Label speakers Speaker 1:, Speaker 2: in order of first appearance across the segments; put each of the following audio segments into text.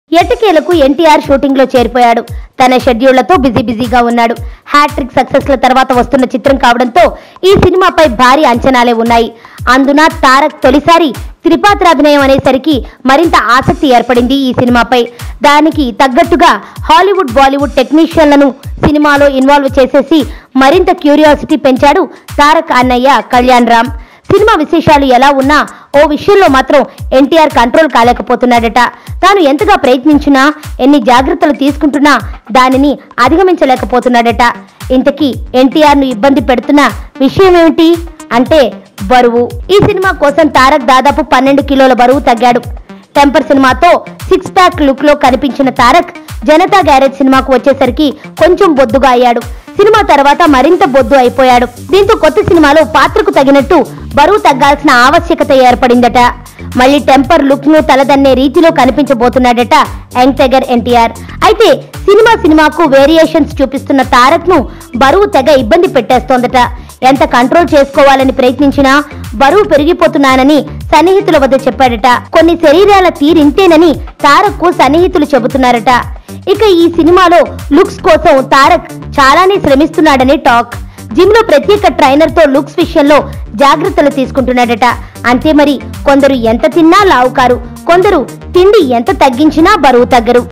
Speaker 1: ఎట్టకేలకు ఎన్టీఆర్ షూటింగ్ లో చేరిపోయాడు తన షెడ్యూళ్లతో బిజీ బిజీగా ఉన్నాడు హ్యాట్రిక్ సక్సెస్ ల తర్వాత వస్తున్న చిత్రం కావడంతో ఈ సినిమాపై భారీ అంచనాలే ఉన్నాయి అందున తారక్ తొలిసారి త్రిపాత్రాభినయం అనేసరికి మరింత ఆసక్తి ఏర్పడింది ఈ సినిమాపై దానికి తగ్గట్టుగా హాలీవుడ్ బాలీవుడ్ టెక్నీషియన్లను సినిమాలో ఇన్వాల్వ్ చేసేసి మరింత క్యూరియాసిటీ పెంచాడు తారక్ అన్నయ్య కళ్యాణ్ రామ్ సినిమా విశేషాలు ఎలా ఉన్నా ఓ విషయంలో మాత్రం ఎన్టీఆర్ కంట్రోల్ కాలేకపోతున్నాడట తాను ఎంతగా ప్రయత్నించినా ఎన్ని జాగ్రత్తలు తీసుకుంటున్నా దానిని అధిగమించలేకపోతున్నాడట ఇంతకీ ఎన్టీఆర్ ను ఇబ్బంది పెడుతున్న విషయం ఏమిటి అంటే బరువు ఈ సినిమా కోసం తారక్ దాదాపు పన్నెండు కిలోల బరువు తగ్గాడు టెంపర్ సినిమాతో సిక్స్ ప్యాక్ లుక్ లో కనిపించిన తారక్ జనతా గ్యారేజ్ సినిమాకు వచ్చేసరికి కొంచెం బొద్దుగా అయ్యాడు సినిమా తర్వాత మరింత బొద్దు అయిపోయాడు దీంతో కొత్త సినిమాలో పాత్రకు తగినట్టు బరువు తగ్గాల్సిన ఆవశ్యకత ఏర్పడిందట మళ్ళీ టెంపర్ లుక్ ను తలదన్నే రీతిలో కనిపించబోతున్నాడట యంగ్ టైగర్ ఎన్టీఆర్ అయితే సినిమా సినిమాకు వేరియేషన్స్ చూపిస్తున్న తారక్ ను బరువు తెగ ఇబ్బంది పెట్టేస్తోందట ఎంత కంట్రోల్ చేసుకోవాలని ప్రయత్నించినా బరువు పెరిగిపోతున్నానని సన్నిహితుల వద్ద చెప్పాడట కొన్ని శరీరాల తీరింతేనని తారక్ కు సన్నిహితులు చెబుతున్నారట ఇక ఈ సినిమాలో లుక్స్ కోసం తారక్ చాలానే శ్రమిస్తున్నాడని టాక్ జిమ్ లో ప్రత్యేక ట్రైనర్ తో లుక్స్ విషయంలో జాగ్రత్తలు తీసుకుంటున్నాడట అంతే మరి కొందరు ఎంత తిన్నా లావు కారు కొందరు తిండి ఎంత తగ్గించినా బరువు తగ్గరు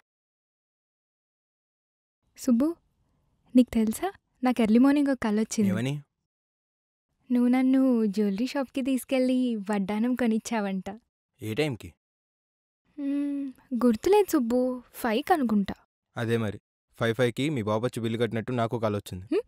Speaker 2: సుబ్బు నీకు తెలుసా నాకు ఎర్లీ మార్నింగ్ ఒక కళ వచ్చింది
Speaker 3: ఏమని
Speaker 2: నువ్వు నన్ను జ్యువెలరీ షాప్కి తీసుకెళ్ళి వడ్డానం కొనిచ్చావంట
Speaker 3: ఏ టైంకి
Speaker 2: మ్మ్, గుర్తులేదు సుబ్బు ఫైవ్ అనుకుంటా
Speaker 3: అదే మరి ఫైవ్ ఫైవ్కి మీ బాబు వచ్చి బిల్లు కట్టినట్టు నాకు కాల్ వచ్చింది
Speaker 2: హ్మ్?